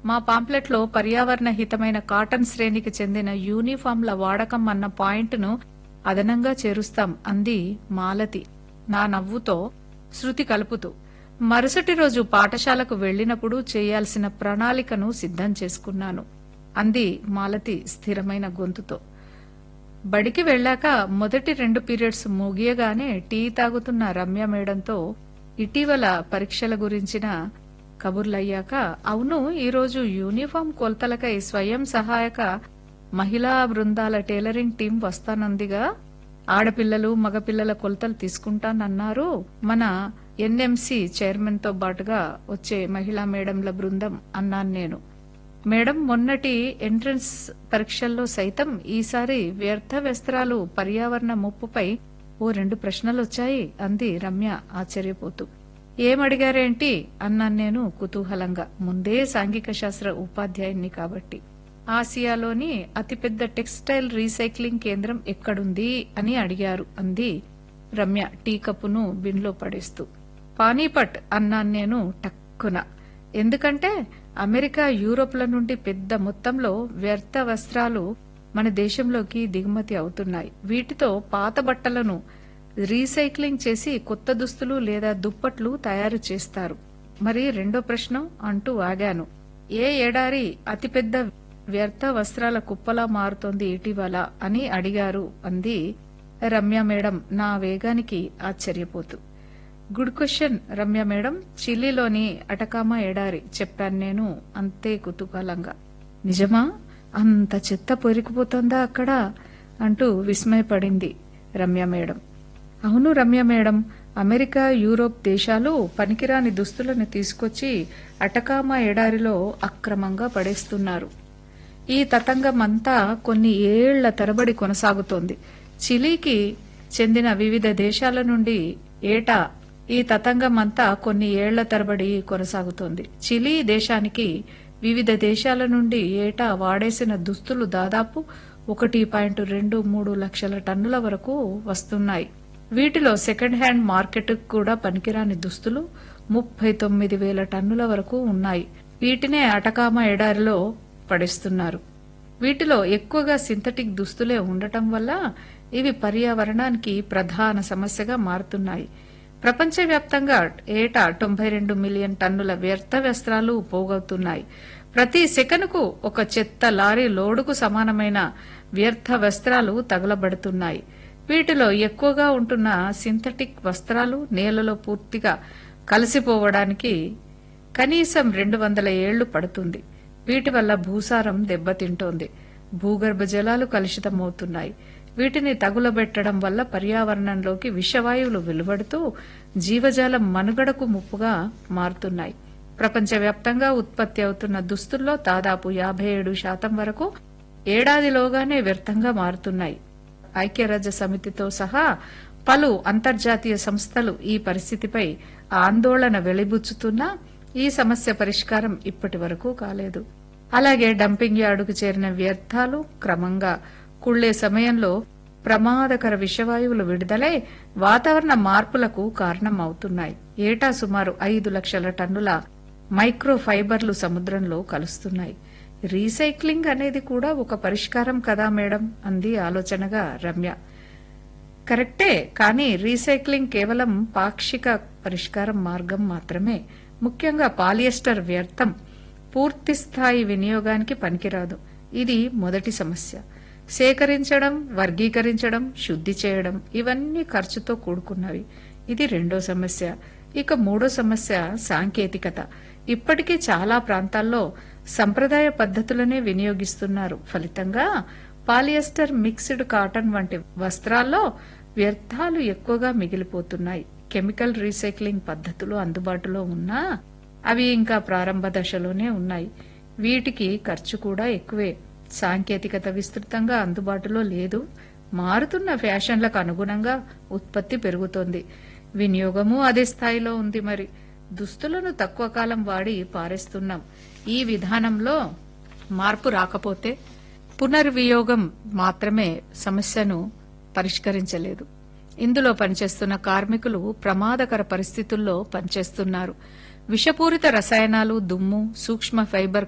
మా పాంప్లెట్లో పర్యావరణ హితమైన కాటన్ శ్రేణికి చెందిన యూనిఫామ్ల వాడకం అన్న పాయింట్ను అదనంగా చేరుస్తాం అంది మాలతి నా నవ్వుతో శృతి కలుపుతూ మరుసటి రోజు పాఠశాలకు వెళ్లినప్పుడు చేయాల్సిన ప్రణాళికను సిద్ధం చేసుకున్నాను అంది మాలతి స్థిరమైన గొంతుతో బడికి వెళ్ళాక మొదటి రెండు పీరియడ్స్ ముగియగానే టీ తాగుతున్న రమ్య మేడంతో ఇటీవల పరీక్షల గురించిన కబుర్లయ్యాక అవును ఈరోజు యూనిఫామ్ కొలతలకై స్వయం సహాయక మహిళా బృందాల టైలరింగ్ టీం వస్తానందిగా ఆడపిల్లలు మగపిల్లల కొలతలు తీసుకుంటానన్నారు మన ఎన్ఎంసి చైర్మన్ తో పాటుగా వచ్చే మహిళా మేడంల బృందం అన్నాను నేను మేడం మొన్నటి ఎంట్రన్స్ పరీక్షల్లో సైతం ఈసారి వ్యర్థ వస్త్రాలు పర్యావరణ ముప్పుపై ఓ రెండు ప్రశ్నలు వచ్చాయి అంది రమ్య ఆశ్చర్యపోతూ ఏమడిగారేంటి అన్నాను నేను కుతూహలంగా ముందే సాంఘిక శాస్త్ర ఉపాధ్యాయుణ్ణి కాబట్టి ఆసియాలోని అతిపెద్ద టెక్స్టైల్ రీసైక్లింగ్ కేంద్రం ఎక్కడుంది అని అడిగారు అంది రమ్య టీ కప్పును బిన్లో పడేస్తూ పానీపట్ అన్నాను నేను టక్కున ఎందుకంటే అమెరికా యూరోప్ల నుండి పెద్ద మొత్తంలో వ్యర్థ వస్త్రాలు మన దేశంలోకి దిగుమతి అవుతున్నాయి వీటితో పాత బట్టలను రీసైక్లింగ్ చేసి కొత్త దుస్తులు లేదా దుప్పట్లు తయారు చేస్తారు మరి రెండో ప్రశ్న అంటూ ఆగాను ఏ ఏడారి అతిపెద్ద వ్యర్థ వస్త్రాల కుప్పలా మారుతోంది ఇటీవల అని అడిగారు అంది రమ్య మేడం నా వేగానికి ఆశ్చర్యపోతూ గుడ్ క్వశ్చన్ రమ్య మేడం చిల్లీలోని అటకామా ఎడారి చెప్పాను నేను అంతే కుతూహలంగా నిజమా అంత చెత్త పొరికిపోతుందా అక్కడ అంటూ విస్మయపడింది రమ్య మేడం అవును రమ్య మేడం అమెరికా యూరోప్ దేశాలు పనికిరాని దుస్తులను తీసుకొచ్చి అటకామా ఎడారిలో అక్రమంగా పడేస్తున్నారు ఈ తతంగమంతా కొన్ని ఏళ్ల తరబడి కొనసాగుతోంది చిలీకి చెందిన వివిధ దేశాల నుండి ఏటా ఈ తతంగమంతా కొన్ని ఏళ్ల తరబడి కొనసాగుతోంది చిలీ దేశానికి వివిధ దేశాల నుండి ఏటా వాడేసిన దుస్తులు దాదాపు ఒకటి పాయింట్ రెండు మూడు లక్షల టన్నుల వరకు వస్తున్నాయి వీటిలో సెకండ్ హ్యాండ్ మార్కెట్ కూడా పనికిరాని దుస్తులు ముప్పై తొమ్మిది వేల టన్నుల వరకు ఉన్నాయి వీటినే అటకామా ఎడారిలో పడేస్తున్నారు వీటిలో ఎక్కువగా సింథటిక్ దుస్తులే ఉండటం వల్ల ఇవి పర్యావరణానికి ప్రధాన సమస్యగా మారుతున్నాయి ప్రపంచవ్యాప్తంగా ఏటా తొంభై రెండు మిలియన్ టన్నుల వ్యర్థ వస్త్రాలు పోగవుతున్నాయి ప్రతి సెకనుకు ఒక చెత్త లారీ లోడుకు సమానమైన వ్యర్థ వస్త్రాలు తగలబడుతున్నాయి వీటిలో ఎక్కువగా ఉంటున్న సింథటిక్ వస్త్రాలు నేలలో పూర్తిగా కలిసిపోవడానికి కనీసం రెండు వందల ఏళ్లు పడుతుంది వీటి వల్ల భూసారం దెబ్బతింటోంది భూగర్భ జలాలు కలుషితమవుతున్నాయి వీటిని తగులబెట్టడం వల్ల పర్యావరణంలోకి విషవాయువులు వెలువడుతూ జీవజాలం మనుగడకు ముప్పుగా మారుతున్నాయి ప్రపంచవ్యాప్తంగా ఉత్పత్తి అవుతున్న దుస్తుల్లో దాదాపు యాభై ఏడు శాతం వరకు ఏడాదిలోగానే వ్యర్థంగా మారుతున్నాయి ఐక్యరాజ్య సమితితో సహా పలు అంతర్జాతీయ సంస్థలు ఈ పరిస్థితిపై ఆందోళన వెలిబుచ్చుతున్నా ఈ సమస్య పరిష్కారం ఇప్పటి వరకు కాలేదు అలాగే డంపింగ్ యార్డుకు చేరిన వ్యర్థాలు క్రమంగా కుళ్లే సమయంలో ప్రమాదకర విషవాయువులు విడుదలై వాతావరణ మార్పులకు కారణం అవుతున్నాయి ఏటా సుమారు ఐదు లక్షల టన్నుల మైక్రో ఫైబర్లు సముద్రంలో కలుస్తున్నాయి రీసైక్లింగ్ అనేది కూడా ఒక పరిష్కారం కదా మేడం అంది ఆలోచనగా రమ్య కరెక్టే కానీ రీసైక్లింగ్ కేవలం పాక్షిక పరిష్కారం మార్గం మాత్రమే ముఖ్యంగా పాలియస్టర్ వ్యర్థం పూర్తి స్థాయి వినియోగానికి పనికిరాదు ఇది మొదటి సమస్య సేకరించడం వర్గీకరించడం శుద్ధి చేయడం ఇవన్నీ ఖర్చుతో కూడుకున్నవి ఇది రెండో సమస్య ఇక మూడో సమస్య సాంకేతికత ఇప్పటికీ చాలా ప్రాంతాల్లో సంప్రదాయ పద్ధతులనే వినియోగిస్తున్నారు ఫలితంగా పాలియస్టర్ మిక్స్డ్ కాటన్ వంటి వస్త్రాల్లో వ్యర్థాలు ఎక్కువగా మిగిలిపోతున్నాయి కెమికల్ రీసైక్లింగ్ పద్ధతులు అందుబాటులో ఉన్నా అవి ఇంకా ప్రారంభ దశలోనే ఉన్నాయి వీటికి ఖర్చు కూడా ఎక్కువే సాంకేతికత విస్తృతంగా అందుబాటులో లేదు మారుతున్న ఫ్యాషన్లకు అనుగుణంగా ఉత్పత్తి పెరుగుతోంది వినియోగము అదే స్థాయిలో ఉంది మరి దుస్తులను తక్కువ కాలం వాడి పారేస్తున్నాం ఈ విధానంలో మార్పు రాకపోతే పునర్వియోగం మాత్రమే సమస్యను పరిష్కరించలేదు ఇందులో పనిచేస్తున్న కార్మికులు ప్రమాదకర పరిస్థితుల్లో పనిచేస్తున్నారు విషపూరిత రసాయనాలు దుమ్ము సూక్ష్మ ఫైబర్